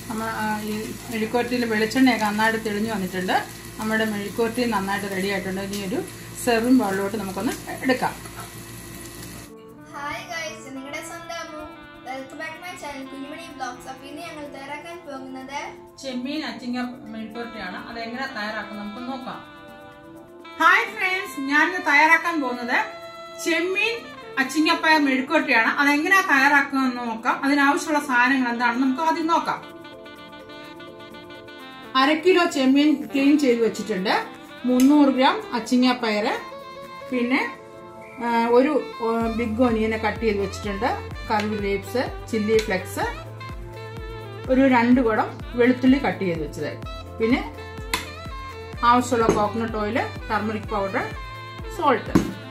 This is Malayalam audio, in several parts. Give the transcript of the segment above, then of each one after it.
നമ്മൾ ആ, ഈ മെഴുക്കുവരട്ടിയിൽ വെളിച്ചെണ്ണയൊക്കെ നന്നായിട്ട് തെളിഞ്ഞു വന്നിട്ടുണ്ട് നമ്മുടെ മെഴുക്കുവരട്ടി നന്നായിട്ട് റെഡി ആയിട്ടുണ്ട് ഇനി ഒരു സെർവിങ് ബൗളിലോട്ട് നമുക്കൊന്ന് എടുക്കാം ഹായ് ഗൈസ് നിങ്ങളുടെ സ്വന്തം Ammu welcome back my channel Kunjumani vlogs അപ്പോൾ ഇന്ന് ഞങ്ങൾ തയ്യാറാക്കാൻ പോകുന്നത് ചെമ്മീൻ അച്ചിങ്ങ മെഴുക്കുവരട്ടിയാണ് അത് എങ്ങനെ തയ്യാറാക്കും നമുക്ക് നോക്കാം ഹായ് ഫ്രണ്ട്സ് ഞാനിന്ന് തയ്യാറാക്കാൻ പോകുന്നത് ചെമ്മീൻ അച്ചിങ്ങപ്പയർ മെഴുക്കുവരട്ടിയാണ് അത് എങ്ങനെയാ തയ്യാറാക്കുക എന്ന് നോക്കാം അതിനാവശ്യമുള്ള സാധനങ്ങൾ എന്താണെന്ന് നമുക്ക് ആദ്യം നോക്കാം അര കിലോ ചെമ്മീൻ ക്ലീൻ ചെയ്ത് വെച്ചിട്ടുണ്ട് മുന്നൂറ് ഗ്രാം അച്ചിങ്ങപ്പയർ പിന്നെ ആ, ഒരു ആ, ബിഗ് ഓനിയനെ കട്ട് ചെയ്ത് വെച്ചിട്ടുണ്ട് കറി ലീപ്സ് ചില്ലി ഫ്ലെക്സ് ഒരു രണ്ട് കുടം വെളുത്തുള്ളി കട്ട് ചെയ്ത് വെച്ചത് പിന്നെ ആവശ്യമുള്ള coconut oil turmeric powder salt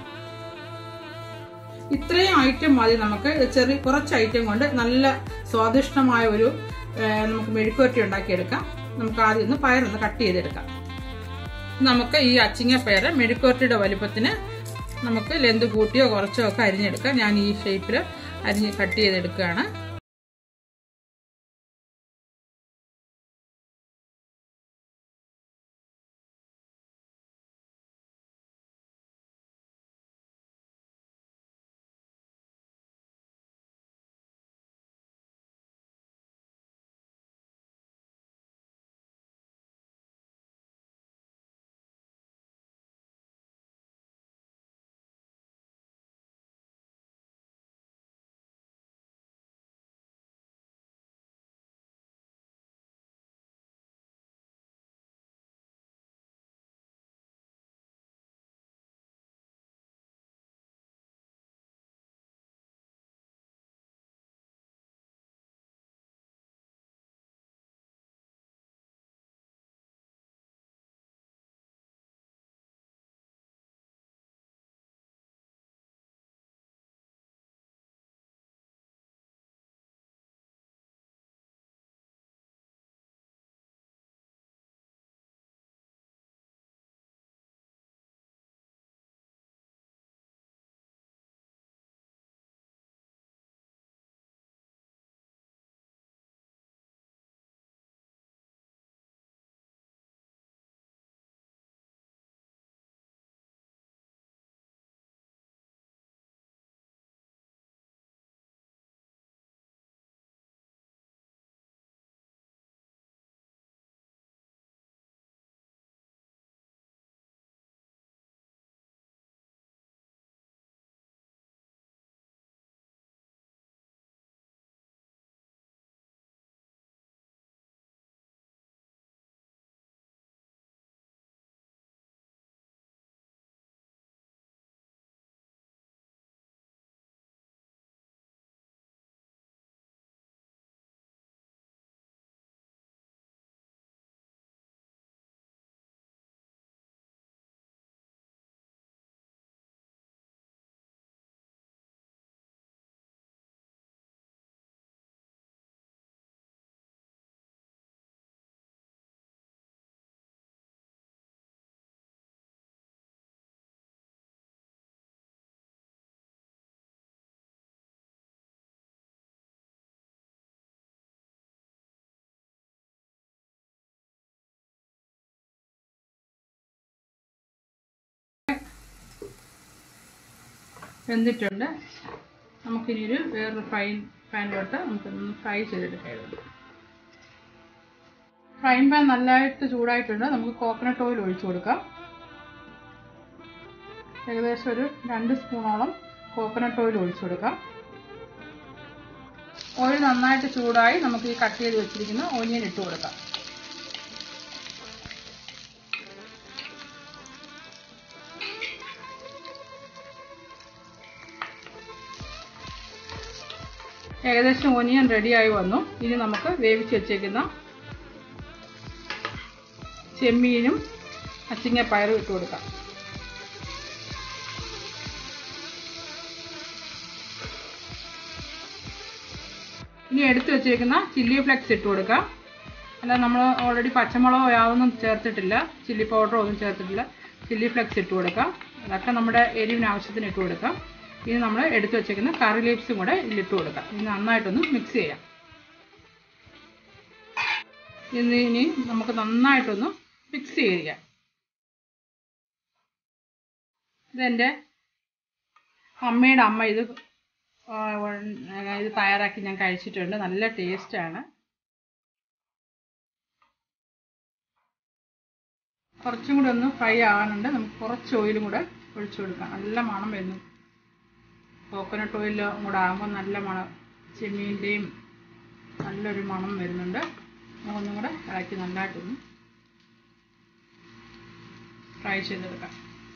ഇത്രയും ഐറ്റം മതി നമുക്ക് ചെറിയ കുറച്ച് ഐറ്റം കൊണ്ട് നല്ല സ്വാദിഷ്ടമായ ഒരു ഏ, നമുക്ക് മെഴുക്കുവരട്ടി ഉണ്ടാക്കിയെടുക്കാം നമുക്ക് ആദ്യം ഒന്ന് പയറൊന്ന് കട്ട് ചെയ്തെടുക്കാം നമുക്ക് ഈ അച്ചിങ്ങ പയർ മെഴുക്കുവരട്ടിയുടെ വലുപ്പത്തിന് നമുക്ക് ലെന്ത് കൂട്ടിയോ കുറച്ചോ ഒക്കെ അരിഞ്ഞെടുക്കാം ഞാൻ ഈ ഷേപ്പിൽ അരിഞ്ഞ് കട്ട് ചെയ്തെടുക്കുകയാണ് വെന്തിട്ടുണ്ട് നമുക്കിനി ഒരു വേറൊരു ഫ്രൈ പാനിലോട്ട് നമുക്കൊന്ന് ഫ്രൈ ചെയ്തെടുക്കാം ഫ്രൈ പാൻ നല്ലതായിട്ട് ചൂടായിട്ടുണ്ട് നമുക്ക് കോക്കനട്ട് ഓയിൽ ഒഴിച്ചു കൊടുക്കാം ഏകദേശം ഒരു രണ്ട് സ്പൂണോളം കോക്കനട്ട് ഓയിൽ ഒഴിച്ചു കൊടുക്കാം ഓയിൽ നന്നായിട്ട് ചൂടായി നമുക്ക് ഈ കട്ട് ചെയ്ത് വെച്ചിരിക്കുന്ന ഓനിയൻ ഇട്ട് കൊടുക്കാം ഏകദേശം ഓനിയൻ റെഡിയായി വന്നു ഇനി നമുക്ക് വേവിച്ച് വെച്ചേക്കുന്ന ചെമ്മീനും അച്ചിങ്ങപ്പയറും ഇട്ട് കൊടുക്കാം ഇനി എടുത്തു വെച്ചേക്കുന്ന ചില്ലി ഫ്ലെക്സ് ഇട്ട് കൊടുക്കാം അല്ല നമ്മൾ ഓൾറെഡി പച്ചമുളകോ യാതൊന്നും ചേർത്തിട്ടില്ല ചില്ലി പൗഡറോ ഒന്നും ചേർത്തിട്ടില്ല ചില്ലി ഫ്ലെക്സ് ഇട്ട് കൊടുക്കാം അതൊക്കെ നമ്മുടെ എരിവിന് ആവശ്യത്തിന് ഇട്ട് കൊടുക്കാം ഇനി നമ്മൾ എടുത്തു വെച്ചേക്കുന്ന കറി ലീവ്സും കൂടെ ഇതിലിട്ട് കൊടുക്കാം ഇനി നന്നായിട്ടൊന്ന് മിക്സ് ചെയ്യാം ഇന്ന് ഇനി നമുക്ക് നന്നായിട്ടൊന്ന് മിക്സ് ചെയ്യാം ഇതെൻ്റെ അമ്മയുടെ അമ്മ ഇത് ആ, ഉൺ- ഇത് തയ്യാറാക്കി ഞാൻ കഴിച്ചിട്ടുണ്ട് നല്ല ടേസ്റ്റാണ് കുറച്ചും കൂടെ ഒന്ന് ഫ്രൈ ആകാനുണ്ട് നമുക്ക് കുറച്ച് ഓയിലും കൂടെ ഒഴിച്ചു കൊടുക്കാം നല്ല മണം വരുന്നു കോക്കനട്ട് ഓയിലും കൂടെ ആകുമ്പോൾ നല്ല മണം ചെമ്മീൻ്റെയും നല്ലൊരു മണം വരുന്നുണ്ട് ഒന്നും കൂടെ ഇളക്കി നല്ലതായിട്ടൊന്ന് ഫ്രൈ ചെയ്തെടുക്കാം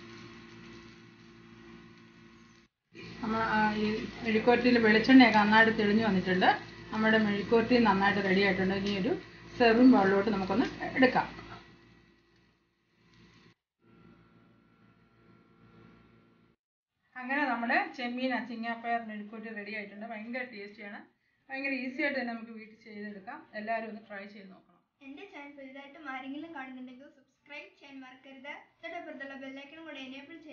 നമ്മൾ ആ, ഈ മെഴുക്കുവരട്ടിയിൽ വെളിച്ചെണ്ണയൊക്കെ നന്നായിട്ട് തെളിഞ്ഞു വന്നിട്ടുണ്ട് നമ്മുടെ മെഴുക്കുവരട്ടി നന്നായിട്ട് റെഡി ആയിട്ടുണ്ട് ഇനി ഒരു സെർവിങ് ബൗളിലോട്ട് നമുക്കൊന്ന് എടുക്കാം അങ്ങനെ നമ്മുടെ ചെമ്മീൻ അച്ചിങ്ങാപ്പയർ മെഴുക്കുവരട്ടി റെഡി ആയിട്ടുണ്ട് ഭയങ്കര ടേസ്റ്റിയാണ് ഭയങ്കര ഈസി ആയിട്ട് തന്നെ നമുക്ക് വീട്ടിൽ ചെയ്തെടുക്കാം എല്ലാവരും ഒന്ന് ട്രൈ ചെയ്ത് നോക്കണം എന്റെ ചാനൽ പുതിയതായിട്ടും ആരെങ്കിലും കാണുന്നുണ്ടെങ്കിൽ സബ്സ്ക്രൈബ് ചെയ്യാൻ മറക്കരുത് തൊട്ടപ്പുറത്തുള്ള ബെല്ലൈക്കണും കൂടെ എനേബിൾ